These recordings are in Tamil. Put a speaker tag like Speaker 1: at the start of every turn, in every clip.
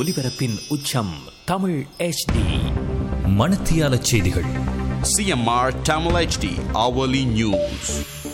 Speaker 1: ஒலிபரப்பின் உச்சம் தமிழ் HD
Speaker 2: மணத்தியால செய்திகள்
Speaker 3: CMR Tamil HD hourly news.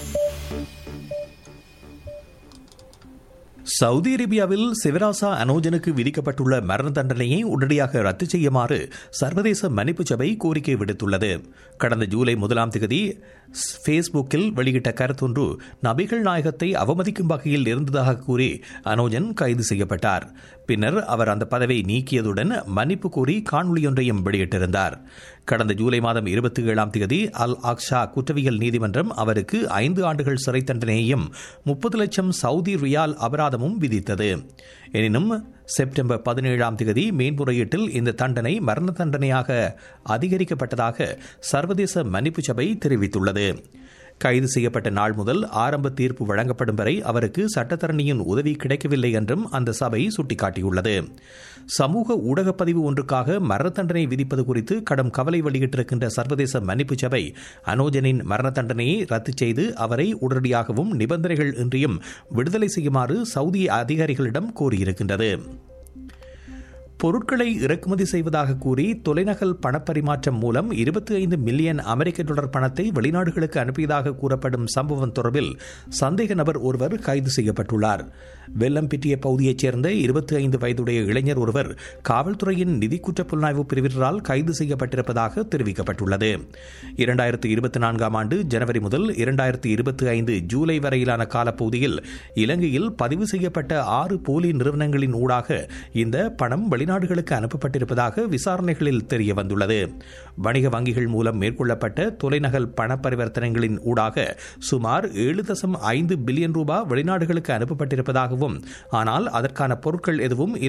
Speaker 4: Saudi அரேபியாவில் சிவராசா அனோஜனுக்கு விதிக்கப்பட்டுள்ள மரண தண்டனையை உடனடியாக ரத்து செய்யுமாறு சர்வதேச மன்னிப்பு சபை கோரிக்கை விடுத்துள்ளது கடந்த ஜூலை முதலாம் தேதி ஃபேஸ்புக்கில் வெளியிட்ட கருத்தொன்று நபிகள் நாயகத்தை அவமதிக்கும் வகையில் இருந்ததாக கூறி அனோஜன் கைது செய்யப்பட்டார் பின்னர் அவர் அந்த பதவியை நீக்கியதுடன் மன்னிப்பு கோரி காணொலியொன்றையும் வெளியிட்டிருந்தார் கடந்த ஜூலை மாதம் இருபத்தி ஏழாம் தேதி அல் அக்ஷா குற்றவியல் நீதிமன்றம் அவருக்கு ஐந்து ஆண்டுகள் சிறை தண்டனையையும் முப்பது லட்சம் சவுதி ரியால் அபராதமும் விதித்தது எனினும் செப்டம்பர் பதினேழாம் தேதி மேன்முறையீட்டில் இந்த தண்டனை மரண தண்டனையாக அதிகரிக்கப்பட்டதாக சர்வதேச மன்னிப்பு சபை தெரிவித்துள்ளது கைது செய்யப்பட்ட நாள் முதல் ஆரம்ப தீர்ப்பு வழங்கப்படும் வரை அவருக்கு சட்டத்தரணியின் உதவி கிடைக்கவில்லை என்றும் அந்த சபை சுட்டிக்காட்டியுள்ளது சமூக ஊடகப்பதிவு ஒன்றுக்காக மரண தண்டனை விதிப்பது குறித்து கடும் கவலை வெளியிட்டிருக்கின்ற சர்வதேச மன்னிப்பு சபை அனோஜனின் மரண தண்டனையை ரத்து செய்து அவரை உடனடியாகவும் நிபந்தனைகள் இன்றியும் விடுதலை செய்யுமாறு சவுதி அதிகாரிகளிடம் கோரியிருக்கின்றது பொருட்களை இறக்குமதி செய்வதாக கூறி தொலைநகல் பணப்பரிமாற்றம் மூலம் இருபத்தி ஐந்து மில்லியன் அமெரிக்க டாலர் பணத்தை வெளிநாடுகளுக்கு அனுப்பியதாக கூறப்படும் சம்பவம் தொடர்பில் சந்தேக நபர் ஒருவர் கைது செய்யப்பட்டுள்ளார் வெள்ளம்பிட்டிய பகுதியைச் சேர்ந்த இருபத்தி ஐந்து வயதுடைய இளைஞர் ஒருவர் காவல்துறையின் நிதி குற்ற புலனாய்வு பிரிவினரால் கைது செய்யப்பட்டிருப்பதாக தெரிவிக்கப்பட்டுள்ளது இரண்டாயிரத்து இருபத்தி நான்காம் ஆண்டு ஜனவரி முதல் இரண்டாயிரத்து இருபத்தி ஐந்து ஜூலை வரையிலான காலப்பகுதியில் இலங்கையில் பதிவு செய்யப்பட்ட ஆறு போலி நிறுவனங்களின் ஊடாக இந்த பணம் வெளிநாடுகளுக்கு அனுப்பப்பட்டிருப்பதாக விசாரணைகளில் தெரிய வந்துள்ளது வணிக வங்கிகள் மூலம் மேற்கொள்ளப்பட்ட தொலைநகல் பண பரிவர்த்தனைகளின் ஊடாக சுமார் ஏழு தசம் ஐந்து பில்லியன் ரூபாய் வெளிநாடுகளுக்கு அனுப்பப்பட்டிருப்பதாகவும் ஆனால் அதற்கான பொருட்கள் எதுவும்